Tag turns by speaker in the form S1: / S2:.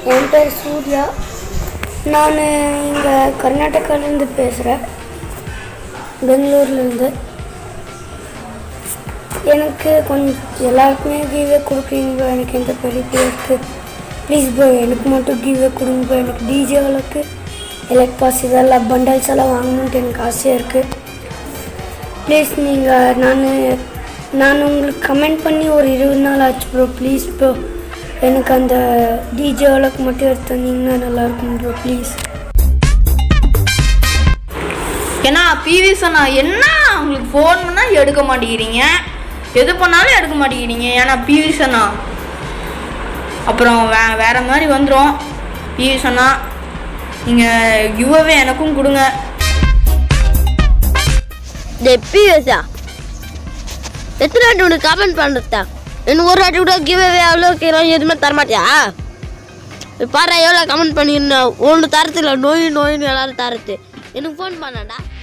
S1: என் பேர் சூர்யா நான் இங்கே கர்நாடகாலேருந்து பேசுகிறேன் பெங்களூர்லேருந்து எனக்கு கொஞ்சம் எல்லாருக்குமே கிவ்வே கொடுக்குறீங்க bro. எனக்கு எந்த பெரிய பேருக்கு ப்ளீஸ் ப்ரோ எனக்கு மட்டும் கிவ்வே கொடுங்க bro. எனக்கு டிஜேகளுக்கு எலக்ட் பாஸ் இதெல்லாம் பண்டல்ஸ் எல்லாம் வாங்கணுன்ட்டு எனக்கு ஆசையாக இருக்குது ப்ளீஸ் நீங்கள் நான் நான் உங்களுக்கு கமெண்ட் பண்ணி ஒரு இருபது நாள் ஆச்சு ப்ரோ ப்ளீஸ் ப்ரோ எனக்கு அந்த டிஜே அளவுக்கு மட்டும் எடுத்து தந்தீங்கன்னா நல்லாயிருக்கும் ப்ரோ ப்ளீஸ்
S2: ஏன்னா பிவி சொன்னா என்ன உங்களுக்கு ஃபோன் பண்ணால் எடுக்க மாட்டேங்கிறீங்க எது பண்ணாலும் எடுக்க மாட்டேங்கிறீங்க ஏன்னா பிவி சொன்னா அப்புறம் வே வேற மாதிரி வந்துடும் பிவி சொன்னா நீங்கள் கிவ்அவே எனக்கும் கொடுங்க
S3: எப்படி பேசா எத்தனை வாட்டி உனக்கு கமெண்ட் பண்ணுறதா எனக்கு ஒரு வாட்டி கூட கிவ் அவே அவ்வளோ கீழே எதுவுமே தரமாட்டியா இப்ப பாரு எவ்வளோ கமெண்ட் பண்ணிருந்தேன் ஒன்று தரத்துல நோய் நோயின்னு எல்லாரும் தரது எனக்கு ஃபோன் பண்ணாடா